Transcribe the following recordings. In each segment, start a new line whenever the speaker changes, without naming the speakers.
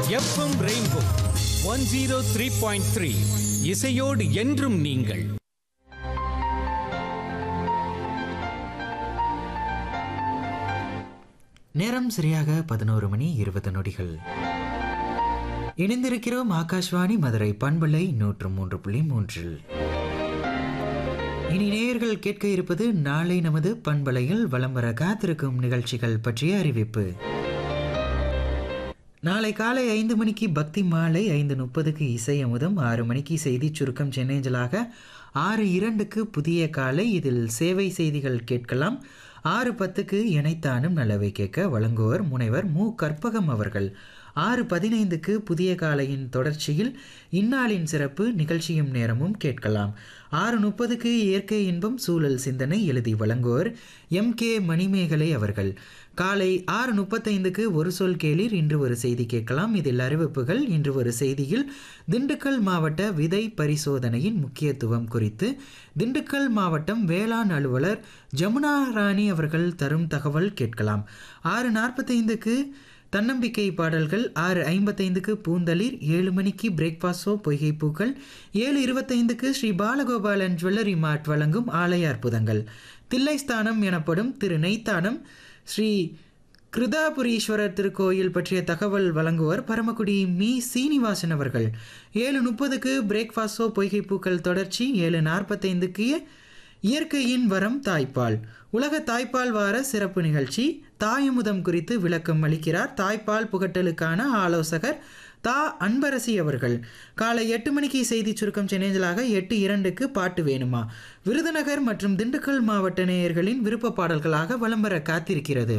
FM rainbow one zero three point three இசையோடு என்றும் நீங்கள்
நேரம் சரியாக பதினோரு மணி இருபது நொடிகள் இணைந்திருக்கிறோம் ஆகாஷ்வாணி மதுரை பண்பலை நூற்று மூன்று புள்ளி மூன்றில் இனி நேயர்கள் கேட்க இருப்பது நாளை நமது பண்பலையில் வலம் வர காத்திருக்கும் நிகழ்ச்சிகள் பற்றிய அறிவிப்பு நாளை காலை ஐந்து மணிக்கு பக்தி மாலை ஐந்து முப்பதுக்கு இசை அமுதம் ஆறு மணிக்கு செய்தி சுருக்கம் சென்னேஞ்சலாக ஆறு இரண்டுக்கு புதிய காலை இதில் சேவை செய்திகள் கேட்கலாம் ஆறு பத்துக்கு இணைத்தானும் நல்லவை கேட்க வழங்குவர் முனைவர் மு கற்பகம் அவர்கள் ஆறு பதினைந்துக்கு புதிய காலையின் தொடர்ச்சியில் இந்நாளின் சிறப்பு நிகழ்ச்சியும் நேரமும் கேட்கலாம் ஆறு முப்பதுக்கு இயற்கை இன்பம் சூழல் சிந்தனை எழுதி வழங்குவோர் எம் கே மணிமேகலை அவர்கள் காலை ஆறு முப்பத்தைந்துக்கு ஒரு சொல் கேளீர் இன்று ஒரு செய்தி கேட்கலாம் இதில் அறிவிப்புகள் இன்று ஒரு செய்தியில் திண்டுக்கல் மாவட்ட விதை பரிசோதனையின் முக்கியத்துவம் குறித்து திண்டுக்கல் மாவட்டம் வேளாண் அலுவலர் ஜமுனா ராணி அவர்கள் தரும் தகவல் கேட்கலாம் ஆறு நாற்பத்தைந்துக்கு தன்னம்பிக்கை பாடல்கள் ஆறு ஐம்பத்தைந்துக்கு பூந்தளிர் ஏழு மணிக்கு பிரேக்ஃபாஸ்டோ பொய்கை பூக்கள் ஏழு இருபத்தைந்துக்கு ஸ்ரீ பாலகோபாலன் ஜுவல்லரி மார்ட் வழங்கும் ஆலய அற்புதங்கள் தில்லைஸ்தானம் எனப்படும் திரு நெய்த்தானம் ஸ்ரீ கிருதாபுரீஸ்வரர் திருக்கோயில் பற்றிய தகவல் வழங்குவர் பரமக்குடி மீ சீனிவாசன் அவர்கள் ஏழு முப்பதுக்கு பிரேக்ஃபாஸ்டோ பொய்கை பூக்கள் தொடர்ச்சி ஏழு நாற்பத்தைந்துக்கு இயற்கையின் வரம் தாய்ப்பால் உலக தாய்ப்பால் வார சிறப்பு நிகழ்ச்சி தாயமுதம் குறித்து விளக்கம் அளிக்கிறார் தாய்ப்பால் புகட்டலுக்கான ஆலோசகர் தா அன்பரசி அவர்கள் காலை எட்டு மணிக்கு செய்தி சுருக்கம் சென்னேஞ்சலாக எட்டு இரண்டுக்கு பாட்டு வேணுமா விருதுநகர் மற்றும் திண்டுக்கல் மாவட்ட நேயர்களின் விருப்ப பாடல்களாக வலம் வர காத்திருக்கிறது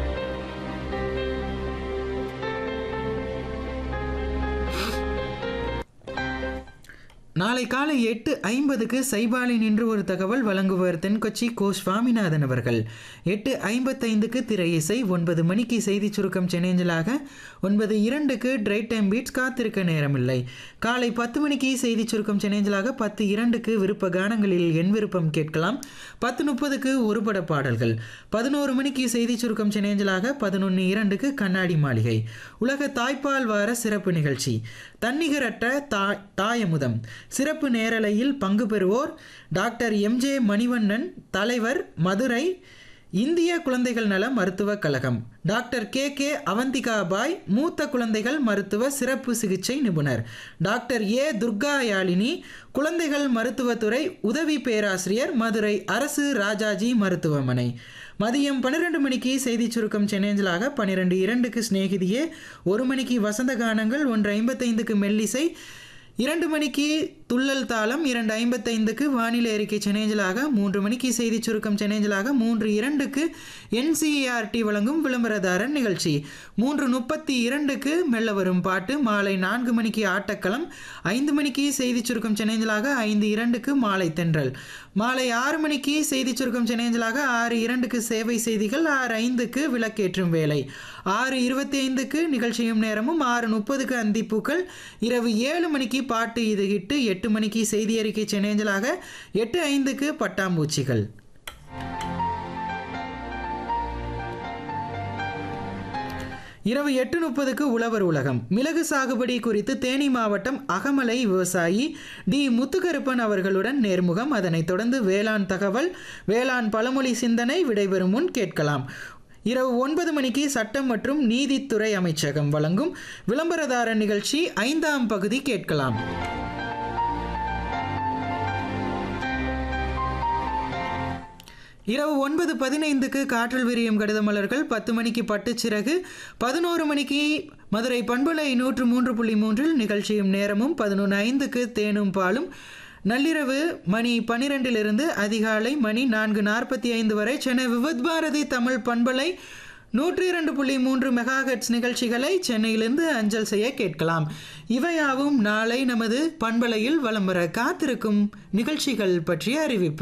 நாளை காலை எட்டு ஐம்பதுக்கு சைபாலி நின்று ஒரு தகவல் வழங்குவர் தென்கொச்சி கோ சுவாமிநாதன் அவர்கள் எட்டு ஐம்பத்தைந்துக்கு திரை இசை ஒன்பது மணிக்கு செய்தி சுருக்கம் சென்னேஞ்சலாக ஒன்பது இரண்டுக்கு ட்ரைட் டைம் பீட்ஸ் காத்திருக்க நேரமில்லை காலை பத்து மணிக்கு செய்தி சுருக்கம் சென்னேஞ்சலாக பத்து இரண்டுக்கு விருப்ப கானங்களில் என் விருப்பம் கேட்கலாம் பத்து முப்பதுக்கு ஒருபட பாடல்கள் பதினோரு மணிக்கு செய்தி சுருக்கம் சென்னேஞ்சலாக பதினொன்று இரண்டுக்கு கண்ணாடி மாளிகை உலக தாய்ப்பால் வார சிறப்பு நிகழ்ச்சி தன்னிகரற்ற தா தாயமுதம் சிறப்பு நேரலையில் பங்கு பெறுவோர் டாக்டர் எம்ஜே மணிவண்ணன் தலைவர் மதுரை இந்திய குழந்தைகள் நல மருத்துவக் கழகம் doctor K K Avantika Bai மூத்த குழந்தைகள் மருத்துவ சிறப்பு சிகிச்சை நிபுணர் டாக்டர் ஏ துர்கா யாழினி குழந்தைகள் மருத்துவத்துறை உதவி பேராசிரியர் மதுரை அரசு ராஜாஜி மருத்துவமனை மதியம் பன்னிரெண்டு மணிக்கு செய்தி சுருக்கம் சென்னேஞ்சலாக பன்னிரெண்டு இரண்டுக்கு சிநேகிதியே ஒரு மணிக்கு வசந்த கானங்கள் ஒன்று ஐம்பத்தைந்துக்கு மெல்லிசை இரண்டு மணிக்கு துள்ளல் தாளம் இரண்டு ஐம்பத்தைந்துக்கு வானிலை அறிக்கை சென்னேஞ்சலாக மூன்று மணிக்கு செய்தி சுருக்கம் சென்னேஞ்சலாக மூன்று இரண்டுக்கு என்சிஆர்டி வழங்கும் விளம்பரதாரர் நிகழ்ச்சி மூன்று முப்பத்தி இரண்டுக்கு மெல்ல வரும் பாட்டு மாலை நான்கு மணிக்கு ஆட்டக்களம் ஐந்து மணிக்கு செய்தி சுருக்கம் சென்னேஞ்சலாக ஐந்து இரண்டுக்கு மாலை தென்றல் மாலை ஆறு மணிக்கு செய்தி சுருக்கம் சென்னேஞ்சலாக ஆறு இரண்டுக்கு சேவை செய்திகள் ஆறு ஐந்துக்கு விளக்கேற்றும் வேலை ஆறு இருபத்தி ஐந்துக்கு நிகழ்ச்சியும் நேரமும் ஆறு முப்பதுக்கு அந்திப்பூக்கள் இரவு ஏழு மணிக்கு பாட்டு இது ஹிட்டு எட்டு மணிக்கு செய்தி அறிக்கை சென்னேஞ்சலாக எட்டு ஐந்துக்கு பட்டாம்பூச்சிகள் இரவு எட்டு முப்பதுக்கு உழவர் உலகம் மிளகு சாகுபடி குறித்து தேனி மாவட்டம் அகமலை விவசாயி டி முத்துக்கருப்பன் அவர்களுடன் நேர்முகம் அதனைத் தொடர்ந்து வேளாண் தகவல் வேளாண் பழமொழி சிந்தனை விடைபெறும் முன் கேட்கலாம் இரவு ஒன்பது மணிக்கு சட்டம் மற்றும் நீதித்துறை அமைச்சகம் வழங்கும் விளம்பரதார நிகழ்ச்சி ஐந்தாம் பகுதி கேட்கலாம் இரவு ஒன்பது பதினைந்துக்கு காற்றில் விரியும் கடிதமலர்கள் பத்து மணிக்கு பட்டுச்சிறகு பதினோரு மணிக்கு மதுரை பண்பலை நூற்று மூன்று புள்ளி மூன்றில் நிகழ்ச்சியும் நேரமும் பதினொன்று ஐந்துக்கு தேனும் பாலும் நள்ளிரவு மணி பன்னிரெண்டிலிருந்து அதிகாலை மணி நான்கு நாற்பத்தி ஐந்து வரை சென்னை விவத் பாரதி தமிழ் பண்பலை நூற்றி இரண்டு புள்ளி மூன்று மெகாஹெட்ஸ் நிகழ்ச்சிகளை சென்னையிலிருந்து அஞ்சல் செய்ய கேட்கலாம் இவையாவும் நாளை நமது பண்பலையில் வலம் வர காத்திருக்கும் நிகழ்ச்சிகள் பற்றிய அறிவிப்பு